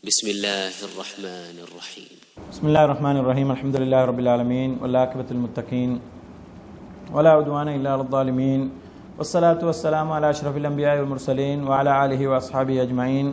بسم الله الرحمن الرحيم بسم الله الرحمن الرحيم الحمد لله رب العالمين والعاقبة المتقين ولا عدوان إلا على الظالمين والصلاة والسلام على أشرف الأنبياء والمرسلين وعلى آله وأصحابه أجمعين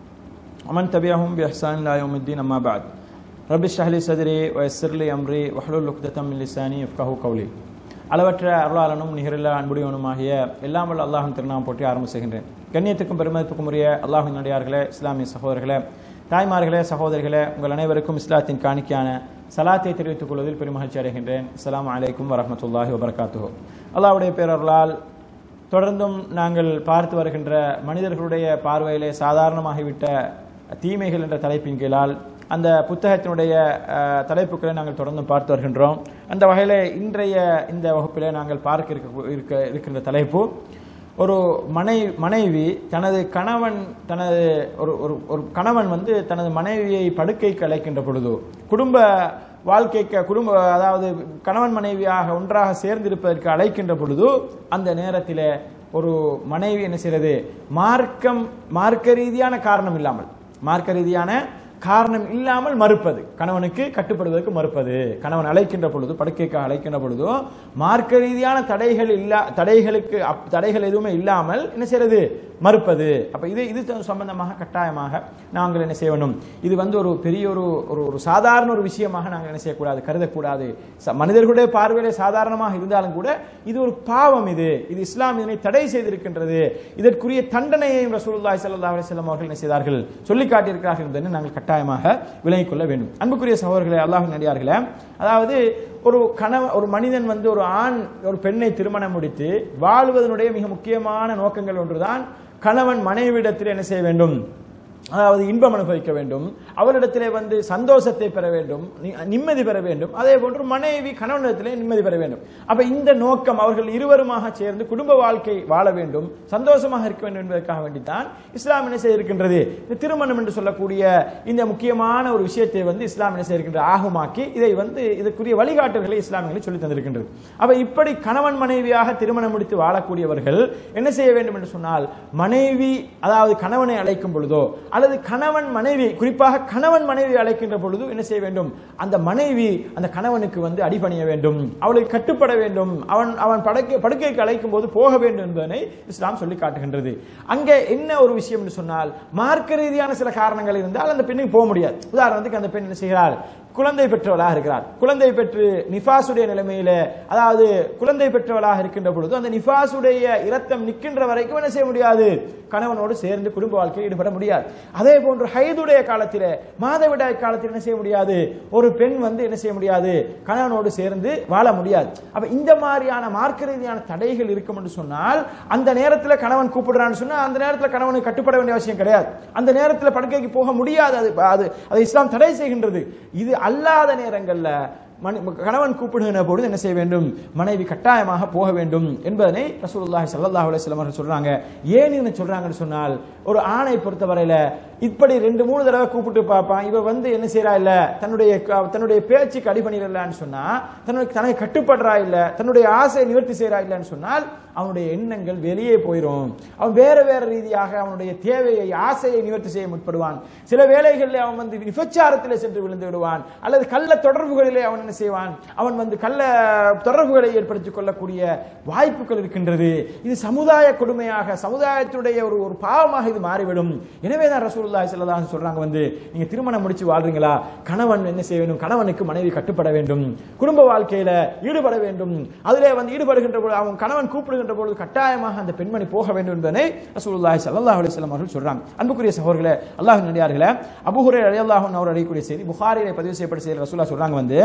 ومن تبعهم بإحسان إلى يوم الدين أما بعد رب اشرح لي صدري ويسر لي أمري واحلل عقدة من لساني يفقهوا قولي அளவற்ற அருளாளனும் நிகரில்லா அன்புடையவனுமாகிய எல்லாம் வல்ல அல்லாஹின் திருநாமம் போட்டி ஆரம்ப செய்கின்றேன் கண்ணியத்துக்கும் பெருமதிப்புக்கும் உரிய அல்லாஹின் நடிகார்களே இஸ்லாமிய சகோதரர்களே தாய்மார்களே சகோதரிகளே உங்கள் அனைவருக்கும் இஸ்லாத்தின் காணிக்கையான சலாத்தை தெரிவித்துக் கொள்வதில் பெருமகிழ்ச்சி அடைகின்றேன் அஸ்ஸலாமு அலைக்கும் வரஹ்மத்துல்லாஹி வபரகாத்துஹு அல்லாஹ்வுடைய பேரர்களால் தொடர்ந்தும் நாங்கள் பார்த்து வருகின்ற மனிதர்களுடைய பார்வையிலே சாதாரணமாகிவிட்ட தீமைகள் என்ற தலைப்பின் கீழால் அந்த புத்தகத்தினுடைய அஹ், தலைப்புகளை நாங்கள் தொடர்ந்து பார்த்து வருகின்றோம் அந்த வகையில் இன்றைய இந்த வகுப்பிலே நாங்கள் பார்க்க இருக்க இருக்க இருக்கின்ற தலைப்பு ஒரு மனை மனைவி தனது கணவன் தனது ஒரு ஒரு ஒரு கணவன் வந்து தனது மனைவியை படுக்கைக்கு அழைக்கின்ற பொழுது குடும்ப வாழ்க்கைக்கு குடும்ப அதாவது கணவன் மனைவியாக ஒன்றாக சேர்ந்திருப்பதற்கு அழைக்கின்ற பொழுது அந்த நேரத்தில் ஒரு மனைவி என்ன செய்கிறது மார்க்கம் மார்க்க ரீதியான காரணம் இல்லாமல் மார்க்க ரீதியான காரணம் இல்லாமல் மறுப்பது கணவனுக்கு கட்டுப்படுவதற்கு மறுப்பது கணவன் அழைக்கின்ற பொழுது படுக்கைக்காக அழைக்கின்ற பொழுதோ மார்க்க ரீதியான தடைகள் இல்லா தடைகளுக்கு அப்- தடைகள் எதுவுமே இல்லாமல் என்ன செய்யறது மறுப்பது அப்ப இது இது சம்பந்தமாக கட்டாயமாக நாங்கள் என்ன செய்ய வேண்டும் இது வந்து ஒரு பெரிய ஒரு ஒரு ஒரு சாதாரண ஒரு விஷயமாக நாங்கள் என்ன செய்யக்கூடாது கருதக்கூடாது ச- மனிதர்களுடைய பார்வையிலே சாதாரணமாக இருந்தாலும் கூட இது ஒரு பாவம் இது இது இஸ்லாம் இதனை தடை செய்திருக்கின்றது இதற்குரிய தண்டனையையும் ரசூலுல்லாஹி ஸல்லல்லாஹு அலைஹி வஸல்லம் அவர்கள் என்ன செய்தார்கள் சொல்லி காட்டியிருக்கிறார்கள் என்பதை நாங்கள் கட்டாயமாக விளங்கிக் கொள்ள வேண்டும் அன்புக்குரிய சகோதரர்களே அல்லாஹ்வின் நடிகார்களே அதாவது ஒரு கணவன் ஒரு மனிதன் வந்து ஒரு ஆண் ஒரு பெண்ணை திருமணம் முடித்து வாழ்வதனுடைய மிக முக்கியமான நோக்கங்கள் ஒன்றுதான் கணவன் மனைவிடத்தில் என்ன செய்ய வேண்டும் அதாவது இன்பம் அனுபவிக்க வேண்டும் அவரிடத்திலே வந்து சந்தோஷத்தை பெற வேண்டும் நி- நிம்மதி பெற வேண்டும் அதே போன்று மனைவி கணவனிடத்திலே நிம்மதி பெற வேண்டும் அப்ப இந்த நோக்கம் அவர்கள் இருவருமாக சேர்ந்து குடும்ப வாழ்க்கை வாழ வேண்டும் சந்தோஷமாக இருக்க வேண்டும் என்பதற்காக வேண்டித்தான் இஸ்லாம் என்ன செய்திருக்கின்றது இந்த திருமணம் என்று சொல்லக்கூடிய இந்த முக்கியமான ஒரு விஷயத்தை வந்து இஸ்லாம் என்ன செய்திருக்கின்ற ஆகமாக்கி இதை வந்து இதற்குரிய வழிகாட்டுகளை இஸ்லாமியர்களை சொல்லி தந்திருக்கின்றது அப்ப இப்படி கணவன் மனைவியாக திருமணம் முடித்து வாழக்கூடியவர்கள் என்ன செய்ய வேண்டும் என்று சொன்னால் மனைவி அதாவது கணவனை அழைக்கும் பொழுதோ அல்லது கணவன் மனைவி குறிப்பாக கணவன் மனைவி அழைக்கின்ற பொழுது என்ன செய்ய வேண்டும் அந்த மனைவி அந்த கணவனுக்கு வந்து அடிபணிய வேண்டும் அவளுக்கு கட்டுப்பட வேண்டும் அவன் அவன் படுக்கை படுக்கைக்கு அழைக்கும் போது போக வேண்டும் என்பதனை இஸ்லாம் சொல்லி காட்டுகின்றது அங்கே என்ன ஒரு விஷயம் என்று சொன்னால் மார்க்க ரீதியான சில காரணங்கள் இருந்தால் அந்த பெண்ணுக்கு போக முடியாது உதாரணத்துக்கு அந்த பெண் என்ன செய்கிறாள் குழந்தை பெற்றவளாக இருக்கிறார் குழந்தை பெற்று நிஃபாசுடைய நிலைமையில அதாவது குழந்தை பெற்றவளாக இருக்கின்ற பொழுது அந்த நிஃபாசுடைய இரத்தம் நிற்கின்ற வரைக்கும் என்ன செய்ய முடியாது கணவனோடு சேர்ந்து குடும்ப வாழ்க்கையில் ஈடுபட முடியாது அதே போன்று ஹைதுடைய காலத்திலே மாதவிடாய் காலத்தில் என்ன செய்ய முடியாது ஒரு பெண் வந்து என்ன செய்ய முடியாது கணவனோடு சேர்ந்து வாழ முடியாது அப்ப இந்த மாதிரியான மார்க்க ரீதியான தடைகள் இருக்கும் என்று சொன்னால் அந்த நேரத்தில் கணவன் கூப்பிடுறான்னு சொன்னா அந்த நேரத்தில் கணவனுக்கு கட்டுப்பட வேண்டிய அவசியம் கிடையாது அந்த நேரத்தில் படுக்கைக்கு போக முடியாது அது அது அதை இஸ்லாம் தடை செய்கின்றது இது அல்லாத நேரங்கள்ல மனி- கணவன் கூப்பிடுகிற பொழுது என்ன செய்ய வேண்டும் மனைவி கட்டாயமாக போக வேண்டும் என்பதனை ரசூலுல்லாஹி ஸல்லல்லாஹு அலைஹி வஸல்லம் அவர்கள் சொல்றாங்க ஏன் என்ன சொல்றாங்கன்னு சொன்னால் ஒரு ஆணை பொறுத்தவரையில இப்படி ரெண்டு மூணு தடவை கூப்பிட்டு பார்ப்பான் இவ வந்து என்ன செய்யறா இல்ல தன்னுடைய க- தன்னுடைய பேச்சுக்கு அடிபணிடலான்னு சொன்னா தன்னுடைய தனக்கு கட்டுப்படுறா இல்ல தன்னுடைய ஆசையை நிவர்த்தி செய்யறா இல்லைன்னு சொன்னால் அவனுடைய எண்ணங்கள் வெளியே போயிடும் அவன் வேற வேற ரீதியாக அவனுடைய தேவையை ஆசையை நிவர்த்தி செய்ய முற்படுவான் சில வேளைகளில் அவன் வந்து விபச்சாரத்திலே சென்று விழுந்து விடுவான் அல்லது கள்ள தொடர்புகளிலே அவன் என்ன செய்வான் அவன் வந்து கள்ள தொடர்புகளை ஏற்படுத்திக் கொள்ளக்கூடிய வாய்ப்புகள் இருக்கின்றது இது சமுதாய கொடுமையாக சமுதாயத்துடைய ஒரு ஒரு பாவமாக இது மாறிவிடும் எனவே தான் ரசூலுல்லாஹி ஸல்லல்லாஹு அலைஹி சொல்றாங்க வந்து நீங்க திருமணம் முடிச்சு வாழ்றீங்களா கணவன் என்ன செய்ய வேண்டும் கணவனுக்கு மனைவி கட்டுப்பட வேண்டும் குடும்ப வாழ்க்கையில ஈடுபட வேண்டும் அதிலே வந்து ஈடுபடுகின்ற பொழுது அவன் கணவன் கூப்பிடுகின்ற பொழுது கட்டாயமாக அந்த பெண்மணி போக வேண்டும் என்பதனை ரசூலுல்லாஹி ஸல்லல்லாஹு அலைஹி வஸல்லம் அவர்கள் சொல்றாங்க அன்புக்குரிய சகோதரர்களே அல்லாஹ்வின் நடிகார்களே அபூ ஹுரைரா ரலியல்லாஹு அன்ஹு அவர் அறியக்கூடிய செய்தி புகாரிலே பதிவு செய்யப்பட்ட செய்தி ரசூலுல்லாஹ் சொல்றாங்க வந்து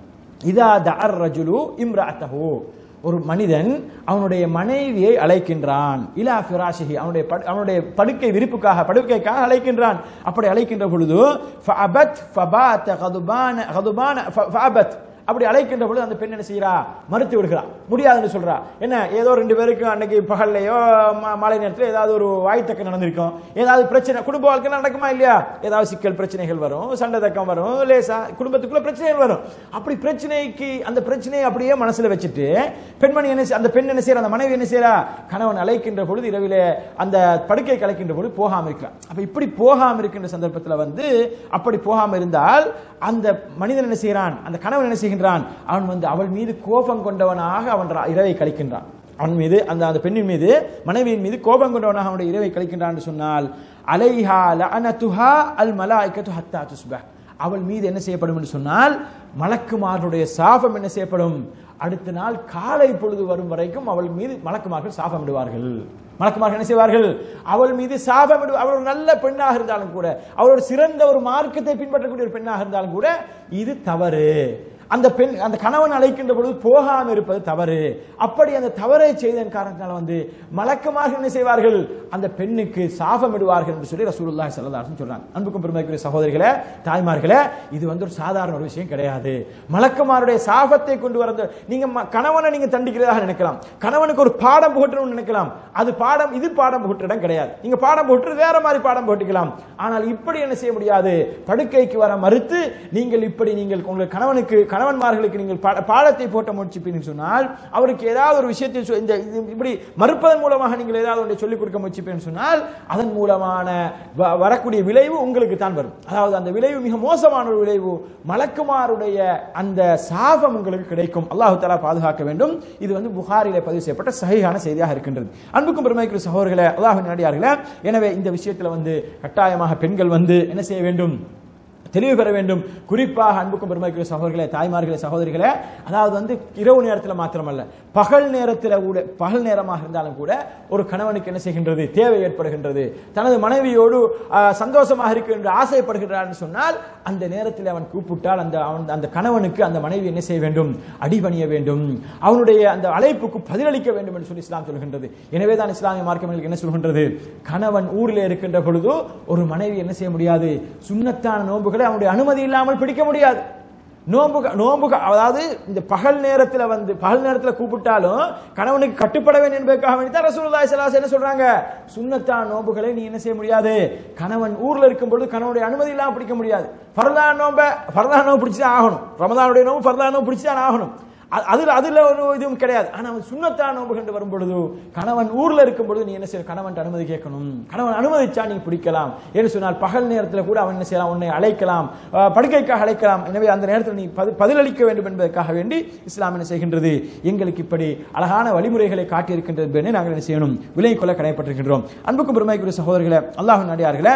இதா தஅர் ரஜுலு இம்ரஅத்தஹு ஒரு மனிதன் அவனுடைய மனைவியை அழைக்கின்றான் இலா ஃபிராஷிஹி அவனுடைய படு- அவனுடைய படுக்கை விரிப்புக்காக படுக்கைக்காக அழைக்கின்றான் அப்படி அழைக்கின்ற பொழுது ஃபஅபத் ஃபபாத கதுபான கதுபான ஃப- ஃபஅபத் அப்படி அழைக்கின்ற பொழுது அந்த பெண் என்ன செய்யறா மறுத்து விடுகிறா முடியாதுன்னு சொல்றா என்ன ஏதோ ரெண்டு பேருக்கு அன்னைக்கு பகல்லையோ ம- மாலை நேரத்தில் ஏதாவது ஒரு வாய்த்தக்க நடந்திருக்கும் ஏதாவது பிரச்சனை குடும்ப வாழ்க்கை நடக்குமா இல்லையா ஏதாவது சிக்கல் பிரச்சனைகள் வரும் சண்டை தக்கம் வரும் லேசா குடும்பத்துக்குள்ள பிரச்சனைகள் வரும் அப்படி பிரச்சனைக்கு அந்த பிரச்சனையை அப்படியே மனசுல வச்சுட்டு பெண்மணி என்ன செய்- அந்த பெண் என்ன செய்யறா அந்த மனைவி என்ன செய்யறா கணவன் அழைக்கின்ற பொழுது இரவிலே அந்த படுக்கை கலைக்கின்ற பொழுது போகாம இருக்கலாம் அப்ப இப்படி போகாம இருக்கின்ற சந்தர்ப்பத்தில் வந்து அப்படி போகாம இருந்தால் அந்த மனிதன் என்ன செய்கிறான் அந்த கணவன் என்ன செய்கின்றான் அவன் வந்து அவள் மீது கோபம் கொண்டவனாக அவன் ரா- இரவை கழிக்கின்றான் அவன் மீது அந்த அந்த பெண்ணின் மீது மனைவியின் மீது கோபம் கொண்டவனாக அவனுடைய இரவை கழிக்கின்றான் என்று சொன்னால் அலைஹா லஅனதுஹா அல் மலாயிகத்து ஹத்தா துஸ்பஹ் அவள் மீது என்ன செய்யப்படும் என்று சொன்னால் மலக்குமார்களுடைய சாபம் என்ன செய்யப்படும் அடுத்த நாள் காலை பொழுது வரும் வரைக்கும் அவள் மீது மலக்குமார்கள் சாபம் விடுவார்கள் மலக்குமார்கள் என்ன செய்வார்கள் அவள் மீது சாபம் விடு அவள் ஒரு நல்ல பெண்ணாக இருந்தாலும் கூட அவள் ஒரு சிறந்த ஒரு மார்க்கத்தை பின்பற்றக்கூடிய ஒரு பெண்ணாக இருந்தாலும் கூட இது தவறு அந்த பெண் அந்த கணவன் அழைக்கின்ற பொழுது போகாமல் இருப்பது தவறு அப்படி அந்த தவறை செய்ததன் காரணத்தினால வந்து மலக்கமாக என்ன செய்வார்கள் அந்த பெண்ணுக்கு சாபம் விடுவார்கள் என்று சொல்லி ரசூலுல்லாஹி ஸல்லல்லாஹு அலைஹி வஸல்லம் சொல்றாங்க அன்புக்கும் பெருமைக்குரிய சகோதரிகளே தாய்மார்களே இது வந்து ஒரு சாதாரண ஒரு விஷயம் கிடையாது மலக்குமாருடைய சாபத்தை கொண்டு வர நீங்க ம- கணவனை நீங்க தண்டிக்கிறதாக நினைக்கலாம் கணவனுக்கு ஒரு பாடம் புகட்டணும்னு நினைக்கலாம் அது பாடம் இது பாடம் புகட்டுற இடம் கிடையாது நீங்க பாடம் புகட்டு வேற மாதிரி பாடம் புகட்டிக்கலாம் ஆனால் இப்படி என்ன செய்ய முடியாது படுக்கைக்கு வர மறுத்து நீங்கள் இப்படி நீங்கள் உங்கள் கணவனுக்கு கணவன்மார்களுக்கு நீங்கள் பா- பாடத்தை போட்ட முயற்சிப்பீங்கன்னு சொன்னால் அவருக்கு ஏதாவது ஒரு விஷயத்தை சொ- இந்த இது இப்படி மறுப்பதன் மூலமாக நீங்கள் ஏதாவது ஒன்றை சொல்லிக் கொடுக்க முயற்சிப்பீங்கன்னு சொன்னால் அதன் மூலமான வ- வரக்கூடிய விளைவு உங்களுக்கு தான் வரும் அதாவது அந்த விளைவு மிக மோசமான ஒரு விளைவு மலக்குமாருடைய அந்த சாபம் உங்களுக்கு கிடைக்கும் அல்லாஹு தஆலா பாதுகாக்க வேண்டும் இது வந்து புகாரிலே பதிவு செய்யப்பட்ட சஹீஹான செய்தியாக இருக்கின்றது அன்புக்கும் பெருமைக்குரிய சகோதரர்களே அல்லாஹ்வின் நடிகார்களே எனவே இந்த விஷயத்தில் வந்து கட்டாயமாக பெண்கள் வந்து என்ன செய்ய வேண்டும் தெளிவு பெற வேண்டும் குறிப்பாக அன்புக்கும் பெருமைக்குரிய சகோதரர்களே தாய்மார்களே சகோதரிகளே அதாவது வந்து இரவு நேரத்தில் மாத்திரமல்ல பகல் நேரத்தில் கூட பகல் நேரமாக இருந்தாலும் கூட ஒரு கணவனுக்கு என்ன செய்கின்றது தேவை ஏற்படுகின்றது தனது மனைவியோடு ஆஹ், சந்தோஷமாக இருக்க என்று ஆசைப்படுகிறார் சொன்னால் அந்த நேரத்தில் அவன் கூப்பிட்டால் அந்த அவன் அந்த கணவனுக்கு அந்த மனைவி என்ன செய்ய வேண்டும் அடிபணிய வேண்டும் அவனுடைய அந்த அழைப்புக்கு பதிலளிக்க வேண்டும் என்று சொல்லி இஸ்லாம் சொல்கின்றது எனவே தான் இஸ்லாமிய மார்க்கம் எங்களுக்கு என்ன சொல்கின்றது கணவன் ஊரில் இருக்கின்ற பொழுது ஒரு மனைவி என்ன செய்ய முடியாது சுன்னத்தான நோன்புகளை அவனுடைய அனுமதி இல்லாமல் பிடிக்க முடியாது நோன்பு நோன்பு அதாவது இந்த பகல் நேரத்தில் வந்து பகல் நேரத்தில் கூப்பிட்டாலும் கணவனுக்கு கட்டுப்பட வேண்டும் என்பதற்காக வேண்டி தான் ரசூலுல்லாஹி ஸல்லல்லாஹு அலைஹி வஸல்லம் என்ன சொல்றாங்க சுன்னத்தான நோன்புகளை நீ என்ன செய்ய முடியாது கணவன் ஊர்ல இருக்கும் பொழுது கணவனுடைய அனுமதி இல்லாமல் பிடிக்க முடியாது ஃபர்லான் நோன்பை ஃபர்லான் நோன்பு பிடிச்சு தான் ஆகணும் ரமதானுடைய நோன்பு ஃபர்லான் நோன்பு பிடிச்சு தான் ஆகணும் அ- அதுல அதுல ஒரு இதுவும் கிடையாது ஆனா அவன் சுண்ணத்தான நோன்பு கண்டு வரும் பொழுது கணவன் ஊர்ல இருக்கும் பொழுது நீ என்ன செய்ய கணவன் அனுமதி கேட்கணும் கணவன் அனுமதிச்சா நீ பிடிக்கலாம் என்று சொன்னால் பகல் நேரத்தில் கூட அவன் என்ன செய்யலாம் உன்னை அழைக்கலாம் அஹ், படுக்கைக்காக அழைக்கலாம் எனவே அந்த நேரத்தில் நீ பதி- பதிலளிக்க வேண்டும் என்பதற்காக வேண்டி இஸ்லாம் என்ன செய்கின்றது எங்களுக்கு இப்படி அழகான வழிமுறைகளை காட்டியிருக்கின்றது என்பதை நாங்கள் என்ன செய்யணும் விலை கொள்ள கடைப்பட்டிருக்கின்றோம் அன்புக்கும் பெருமைக்குரிய சகோதரர்களே அல்லாஹ் நடிகார்களே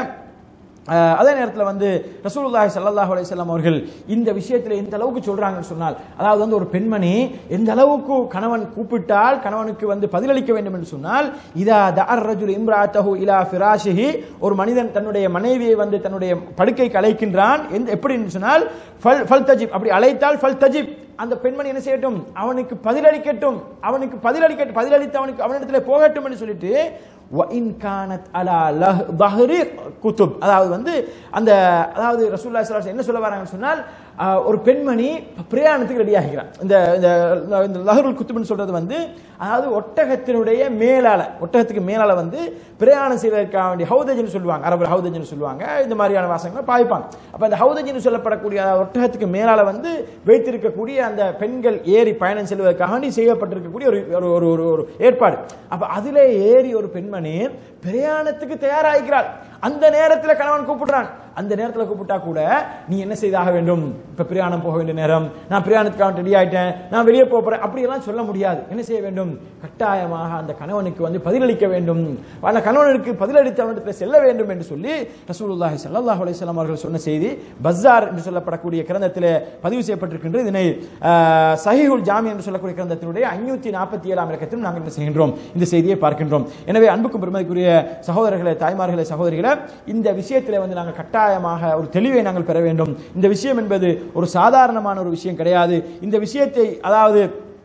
அஹ் அதே நேரத்தில் வந்து ரசூலுல்லாஹி ஸல்லல்லாஹு அலைஹி வஸல்லம் அவர்கள் இந்த விஷயத்தில் எந்த அளவுக்கு சொல்றாங்கன்னு சொன்னால் அதாவது வந்து ஒரு பெண்மணி எந்த அளவுக்கு கணவன் கூப்பிட்டால் கணவனுக்கு வந்து பதிலளிக்க வேண்டும் என்று சொன்னால் இதா தஅர் ரஜுல் இம்ராத்தஹு இலா ஃபிராஷிஹி ஒரு மனிதன் தன்னுடைய மனைவியை வந்து தன்னுடைய படுக்கைக்கு அழைக்கின்றான் எந்த எப்படி என்று சொன்னால் ஃபல் ஃபல் தஜிப் அப்படி அழைத்தால் ஃபல் தஜிப் அந்த பெண்மணி என்ன செய்யட்டும் அவனுக்கு பதிலளிக்கட்டும் அவனுக்கு பதிலளிக்கட்டும் பதிலளித்து அவனுக்கு அவனிடத்தில் போகட்டும் என்று சொல்லிட்டு وَإِنْ كَانَتْ عَلَى لَهْ- ظَهْرِ كُتُبْ அதாவது வந்து அந்த அதாவது ரசூல்லா ஸல்லல்லாஹு அலைஹி வஸல்லம் என்ன சொல்ல வராங்கன்னு சொன்னால் ஆஹ், ஒரு பெண்மணி பிரயாணத்துக்கு ரெடி ஆகிறான் இந்த இந்த இந்த லஹருல் குத்துப்னு சொல்றது வந்து அதாவது ஒட்டகத்தினுடைய மேலால ஒட்டகத்துக்கு மேலால வந்து பிரயாணம் செய்வதற்காக வேண்டிய ஹவுதஜ்னு சொல்லுவாங்க அரபு ஹவுதஜ்னு சொல்லுவாங்க இந்த மாதிரியான வாசகங்களை பாய்ப்பாங்க அப்ப அந்த ஹவுதஜ்னு சொல்லப்படக்கூடிய அதாவது ஒட்டகத்துக்கு மேலால வந்து வைத்திருக்கக்கூடிய அந்த பெண்கள் ஏறி பயணம் செல்வதற்காக வேண்டி செய்யப்பட்டிருக்கக்கூடிய ஒரு ஒரு ஒரு ஒரு ஒரு ஏற்பாடு அப்ப அதிலே ஏறி ஒரு பெண்மணி பிரயாணத்துக்கு தயாராகிறாள் அந்த நேரத்தில் கணவன் கூப்பிடுறான் அந்த நேரத்தில் கூப்பிட்டா கூட நீ என்ன செய்தாக வேண்டும் இப்ப பிரயாணம் போக வேண்டிய நேரம் நான் பிரயாணத்துக்காக ரெடி ஆயிட்டேன் நான் வெளியே போக போறேன் அப்படியெல்லாம் சொல்ல முடியாது என்ன செய்ய வேண்டும் கட்டாயமாக அந்த கணவனுக்கு வந்து பதிலளிக்க வேண்டும் அந்த கணவனுக்கு பதிலளித்து அவனிடத்தில் செல்ல வேண்டும் என்று சொல்லி ரசூலுல்லாஹி ஸல்லல்லாஹு அலைஹி வஸல்லம் அவர்கள் சொன்ன செய்தி பஸார் என்று சொல்லப்படக்கூடிய கிரந்தத்திலே பதிவு செய்யப்பட்டிருக்கின்றது இதனை ஆஹ், சஹீஹுல் ஜாமி என்று சொல்லக்கூடிய கிரந்தத்தினுடைய ஐநூத்தி நாற்பத்தி ஏழாம் இலக்கத்தில் நாங்கள் என்ன செய்கின்றோம் இந்த செய்தியை பார்க்கின்றோம் எனவே அன்புக்கும் பெருமதிக்குரிய சகோதரர்களே தாய்மார்களே சகோதரிகளே இந்த விஷயத்திலே வந்து நாங்கள் கட்டாயமாக ஒரு தெளிவை நாங்கள் பெற வேண்டும் இந்த விஷயம் என்பது ஒரு சாதாரணமான ஒரு விஷயம் கிடையாது இந்த விஷயத்தை அதாவது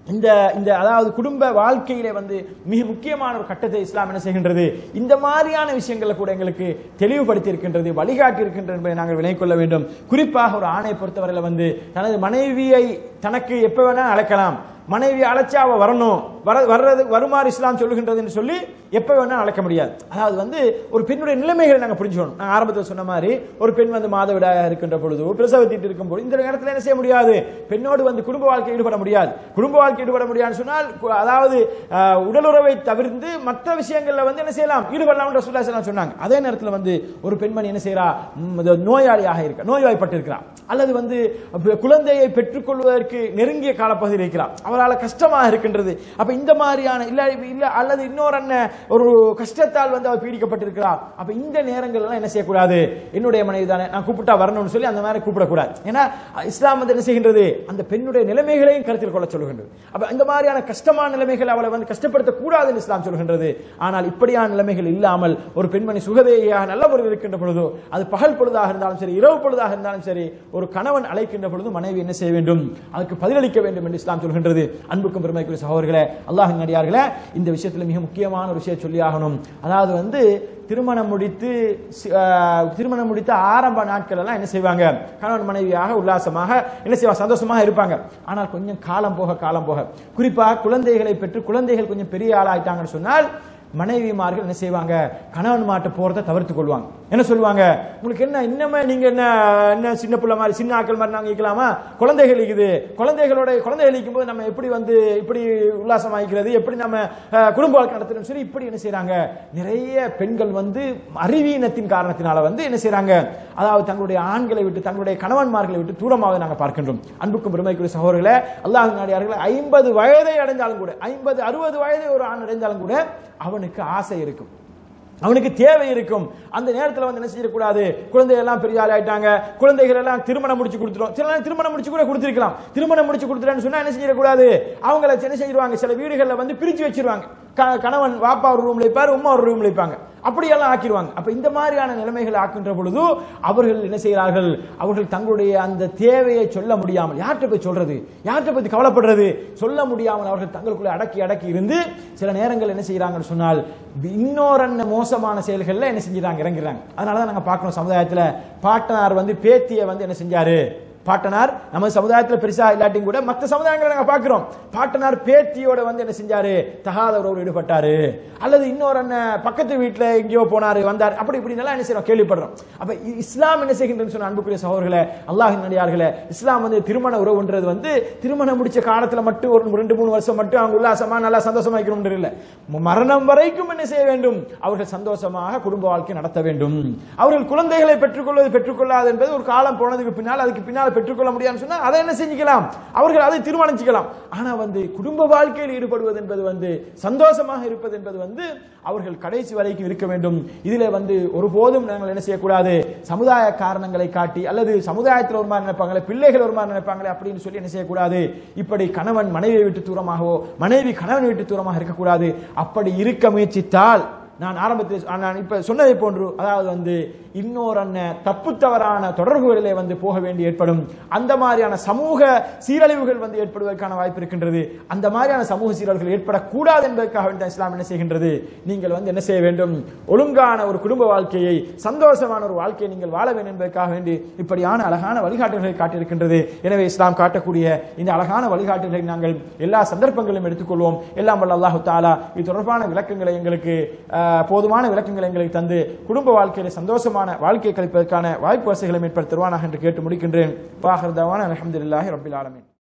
இந்த இந்த அதாவது குடும்ப வாழ்க்கையிலே வந்து மிக முக்கியமான ஒரு கட்டத்தை இஸ்லாம் என்ன செய்கின்றது இந்த மாதிரியான விஷயங்களை கூட எங்களுக்கு தெளிவுபடுத்தி இருக்கின்றது வழிகாட்டி இருக்கின்றது என்பதை நாங்கள் விலை கொள்ள வேண்டும் குறிப்பாக ஒரு ஆணை பொறுத்தவரையில வந்து தனது மனைவியை தனக்கு எப்ப வேணா அழைக்கலாம் மனைவி அழைச்சா அவ வரணும் வர வர்றது வருமாறு இஸ்லாம் சொல்லுகின்றது என்று சொல்லி எப்ப வேணா அழைக்க முடியாது அதாவது வந்து ஒரு பெண்ணுடைய நிலைமைகளை நாங்க புரிஞ்சுக்கணும் நான் ஆரம்பத்தில் சொன்ன மாதிரி ஒரு பெண் வந்து மாதவிடாயாக இருக்கின்ற பொழுது பிரசவத்திட்டு இருக்கும் பொழுது இந்த நேரத்தில் என்ன செய்ய முடியாது பெண்ணோடு வந்து குடும்ப வாழ்க்கை ஈடுபட முடியாது குடும்ப வாழ்க்கை ஈடுபட முடியாதுன்னு சொன்னால் கு- அதாவது அஹ், உடலுறவை தவிர்த்து மற்ற விஷயங்கள்ல வந்து என்ன செய்யலாம் ஈடுபடலாம் என்று சொல்லலாம் சொன்னாங்க அதே நேரத்தில் வந்து ஒரு பெண்மணி என்ன செய்யறா ம், இது நோயாளியாக இருக்கா நோய்வாய்ப்பட்டிருக்கிறார் அல்லது வந்து அப்ப குழந்தையை பெற்றுக்கொள்வதற்கு நெருங்கிய காலப்பகுதியில் இருக்கிறார் அவரால் கஷ்டமாக இருக்கின்றது அப்ப இந்த மாதிரியான இல்ல இல்ல அல்லது இன்னொரு அண்ணன் ஒரு கஷ்டத்தால் வந்து அவர் பீடிக்கப்பட்டிருக்கிறார் அப்ப இந்த நேரங்கள் எல்லாம் என்ன செய்யக்கூடாது என்னுடைய மனைவி தானே நான் கூப்பிட்டா வரணும்னு சொல்லி அந்த மாதிரி கூப்பிடக்கூடாது ஏன்னா இஸ்லாம் வந்து என்ன செய்கின்றது அந்த பெண்ணுடைய நிலைமைகளையும் கருத்தில் கொள்ள சொல்கின்றது அப்ப இந்த மாதிரியான கஷ்டமான நிலைமைகள் அவளை வந்து கஷ்டப்படுத்த கூடாதுன்னு இஸ்லாம் சொல்கின்றது ஆனால் இப்படியான நிலைமைகள் இல்லாமல் ஒரு பெண்மணி சுகதேகியாக நல்ல முறையில் இருக்கின்ற பொழுதோ அது பகல் பொழுதாக இருந்தாலும் சரி இரவு பொழுதாக இருந்தாலும் சரி ஒரு கணவன் அழைக்கின்ற பொழுது மனைவி என்ன செய்ய வேண்டும் அதுக்கு பதிலளிக்க வேண்டும் என்று இஸ்லாம் சொல்கின்றது அன்புக்கும் பெருமைக்குரிய சகோதரர்களே அல்லாஹின் நடிகார்களே இந்த விஷயத்தில் மிக முக்கியமான ஒரு விஷயம் சொல்லி ஆகணும் அதாவது வந்து திருமணம் முடித்து சி- ஆஹ், திருமணம் முடித்த ஆரம்ப நாட்கள் எல்லாம் என்ன செய்வாங்க கணவன் மனைவியாக உல்லாசமாக என்ன செய்வாங்க சந்தோஷமாக இருப்பாங்க ஆனால் கொஞ்சம் காலம் போக காலம் போக குறிப்பாக குழந்தைகளை பெற்று குழந்தைகள் கொஞ்சம் பெரிய ஆளாயிட்டாங்கன்னு சொன்னால் மனைவிமார்கள் என்ன செய்வாங்க கணவன் மாட்ட போறதை தவிர்த்துக் கொள்வாங்க என்ன சொல்லுவாங்க உங்களுக்கு என்ன இன்னமே நீங்க என்ன என்ன சின்ன பிள்ளை மாதிரி சின்ன ஆட்கள் மாதிரி நாங்க இருக்கலாமா குழந்தைகள் இருக்குது குழந்தைகளோட குழந்தைகள் இருக்கும் போது நம்ம எப்படி வந்து இப்படி உல்லாசம் ஆகிக்கிறது எப்படி நம்ம அஹ், குடும்ப வாழ்க்கை நடத்துறோம் சொல்லி இப்படி என்ன செய்றாங்க நிறைய பெண்கள் வந்து அறிவீனத்தின் காரணத்தினால வந்து என்ன செய்றாங்க அதாவது தங்களுடைய ஆண்களை விட்டு தங்களுடைய கணவன்மார்களை விட்டு தூரமாக நாங்கள் பார்க்கின்றோம் அன்புக்கும் பெருமைக்குரிய சகோதரர்களே அல்லாஹ் நாடியார்களே ஐம்பது வயதை அடைந்தாலும் கூட ஐம்பது அறுபது வயதை ஒரு ஆண் அடைந்தாலும் கூட அவனுக்கு ஆசை இருக்கும் அவனுக்கு தேவை இருக்கும் அந்த நேரத்தில் வந்து என்ன செய்யக்கூடாது குழந்தைகள் எல்லாம் பெரிய ஆள் ஆயிட்டாங்க குழந்தைகள் எல்லாம் திருமணம் முடிச்சு கொடுத்துரும் சில நேரம் திருமணம் முடிச்சு கூட கொடுத்திருக்கலாம் திருமணம் முடிச்சு கொடுத்துறேன்னு சொன்னா என்ன செய்யக்கூடாது அவங்கள என்ன செய்வாங்க சில வீடுகளில் வந்து பிரிச்சு வச்சிருவாங்க க- கணவன் வாப்பா ஒரு ரூம்ல இருப்பார் உம்மா ஒரு ரூம்ல இருப்பாங்க அப்படியெல்லாம் ஆக்கிடுவாங்க அப்ப இந்த மாதிரியான நிலைமைகள் ஆக்கின்ற பொழுது அவர்கள் என்ன செய்கிறார்கள் அவர்கள் தங்களுடைய அந்த தேவையை சொல்ல முடியாமல் யார்கிட்ட போய் சொல்றது யார்கிட்ட பத்தி கவலைப்படுறது சொல்ல முடியாமல் அவர்கள் தங்களுக்குள்ள அடக்கி அடக்கி இருந்து சில நேரங்கள் என்ன செய்யறாங்கன்னு சொன்னால் இன்னொரு மோசமான செயல்கள்ல என்ன செஞ்சுறாங்க இறங்குறாங்க அதனாலதான் நாங்க பார்க்கணும் சமுதாயத்துல பாட்டனார் வந்து பேத்தியை வந்து என்ன செஞ்சாரு பாட்டனார் நம்ம சமுதாயத்துல பெருசா இல்லாட்டியும் கூட மற்ற சமுதாயங்களை நாங்க பார்க்கிறோம் பாட்டனார் பேத்தியோட வந்து என்ன செஞ்சாரு தகாத உறவு ஈடுபட்டாரு அல்லது இன்னொரு அண்ணன் பக்கத்து வீட்டுல எங்கேயோ போனாரு வந்தார் அப்படி இப்படி எல்லாம் என்ன செய்யறோம் கேள்விப்படுறோம் அப்ப இ- இஸ்லாம் என்ன செய்கின்றன்னு சொன்ன அன்புக்குரிய சகோதரர்களே அல்லாஹின் நடிகார்களே இஸ்லாம் வந்து திருமண உறவுன்றது வந்து திருமணம் முடிச்ச காலத்துல மட்டும் ஒரு ரெண்டு மூணு வருஷம் மட்டும் அவங்க உல்லாசமா நல்லா சந்தோஷமா இருக்கணும் இல்ல மரணம் வரைக்கும் என்ன செய்ய வேண்டும் அவர்கள் சந்தோஷமாக குடும்ப வாழ்க்கை நடத்த வேண்டும் அவர்கள் குழந்தைகளை பெற்றுக்கொள்வது பெற்றுக்கொள்ளாது என்பது ஒரு காலம் போனதுக்கு பின்னால் அதுக்கு பின்னால் பெற்றுக்கொள்ள முடியாதுன்னு சொன்னா அதை என்ன செஞ்சுக்கலாம் அவர்கள் அதை தீர்மானிச்சுக்கலாம் ஆனா வந்து குடும்ப வாழ்க்கையில் ஈடுபடுவது என்பது வந்து சந்தோஷமாக இருப்பது என்பது வந்து அவர்கள் கடைசி வரைக்கும் இருக்க வேண்டும் இதிலே வந்து ஒருபோதும் நாங்கள் என்ன செய்யக்கூடாது சமுதாய காரணங்களை காட்டி அல்லது சமுதாயத்தில் ஒரு மாதிரி நினைப்பாங்களே பிள்ளைகள் ஒரு மாதிரி நினைப்பாங்களே அப்படின்னு சொல்லி என்ன செய்யக்கூடாது இப்படி கணவன் மனைவியை விட்டு தூரமாகவோ மனைவி கணவனை விட்டு தூரமாக இருக்கக்கூடாது அப்படி இருக்க முயற்சித்தால் நான் ஆரம்பத்தில் சொ- நான் இப்ப சொன்னதை போன்று அதாவது வந்து இன்னொரு அண்ணன் தப்பு தவறான தொடர்புகளிலே வந்து போக வேண்டி ஏற்படும் அந்த மாதிரியான சமூக சீரழிவுகள் வந்து ஏற்படுவதற்கான வாய்ப்பு இருக்கின்றது அந்த மாதிரியான சமூக சீரழிவுகள் ஏற்படக்கூடாது என்பதற்காக வேண்டி தான் இஸ்லாம் என்ன செய்கின்றது நீங்கள் வந்து என்ன செய்ய வேண்டும் ஒழுங்கான ஒரு குடும்ப வாழ்க்கையை சந்தோஷமான ஒரு வாழ்க்கையை நீங்கள் வாழ வேண்டும் என்பதற்காக வேண்டி இப்படியான அழகான வழிகாட்டுதல்களை காட்டியிருக்கின்றது எனவே இஸ்லாம் காட்டக்கூடிய இந்த அழகான வழிகாட்டுதலை நாங்கள் எல்லா சந்தர்ப்பங்களிலும் எடுத்துக்கொள்வோம் எல்லாம் வல்ல அல்லாஹு தாலா இது தொடர்பான விளக்கங்களை எங்களுக்கு ஆஹ், போதுமான விளக்கங்களை எங்களுக்கு தந்து குடும்ப வாழ்க்கையில சந்தோஷமான வாழ்க்கையை கழிப்பதற்கான வாய்ப்பு வசதிகளை ஏற்படுத்துவானாக என்று கேட்டு முடிக்கின்றேன் பாகர்தவான அலமதுல்லாஹி ரபில் ஆலமீன்